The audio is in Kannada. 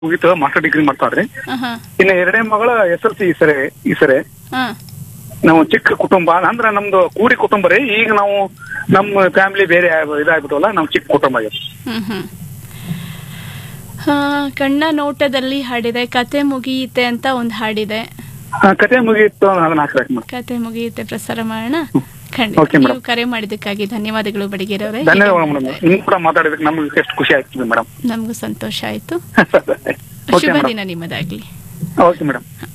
ಮುಗೀತು ಮಾಸ್ಟರ್ ಡಿಗ್ರಿ ಮಾಡ್ತಾಳ್ರಿ ಹಾ ಇನ್ನು ಎರಡನೇ ಮಗಳ ಎಸ್ ಎಲ್ ಸಿ ಈ ಸರಿ ಈ ಸರಿ ಹಾ ನಾವು ಚಿಕ್ಕ ಕುಟುಂಬ ಅಂದ್ರ ನಮ್ದು ಕೂಡಿ ಕುಟುಂಬ ರೀ ಈಗ ನಾವು ನಮ್ಮ ಫ್ಯಾಮಿಲಿ ಬೇರೆ ಆಗ್- ಇದಾಗ್ಬಿಟ್ಟವಲ್ಲ ನಮ್ ಚಿಕ್ಕ ಕುಟುಂಬ ಇದೆ ಹ್ಮ್ ಹ್ಮ್ ಆ, ಕಣ್ಣ ನೋಟದಲ್ಲಿ ಹಾಡಿದೆ ಕತೆ ಮುಗಿಯುತ್ತೆ ಅಂತ ಒಂದು ಹಾಡಿದೆ ಆ, ಕತೆ ಮುಗೀತು ಅದನ್ನ ಹಾಕ್ಬೇಕು ಮೇಡಮ್ ಕತೆ ಮುಗಿಯುತ್ತೆ ಪ್ರಸಾರ ಮಾಡೋಣ Okay, ಖಂಡಿತ madam. ನೀವು ಕರೆ ಮಾಡಿದ್ದಕ್ಕಾಗಿ ಧನ್ಯವಾದಗಳು ಬಡಿಗೇರವ್ರೆ ಧನ್ಯವಾದ ಮೇಡಮ್ ನಿಮ್ ಕೂಡ ಮಾತಾಡಿದಕ್ಕೆ ನಮ್ಗೆ ಎಷ್ಟು ಖುಷಿ ಆಗ್ತದೆ ಮೇಡಮ್ ನಮಗೂ ಸಂತೋಷ ಆಯ್ತು ಓಕೆ ಶುಭ ಮೇಡಮ್ ದಿನ ನಿಮ್ಮದಾಗ್ಲಿ ಓಕೆ ಮೇಡಮ್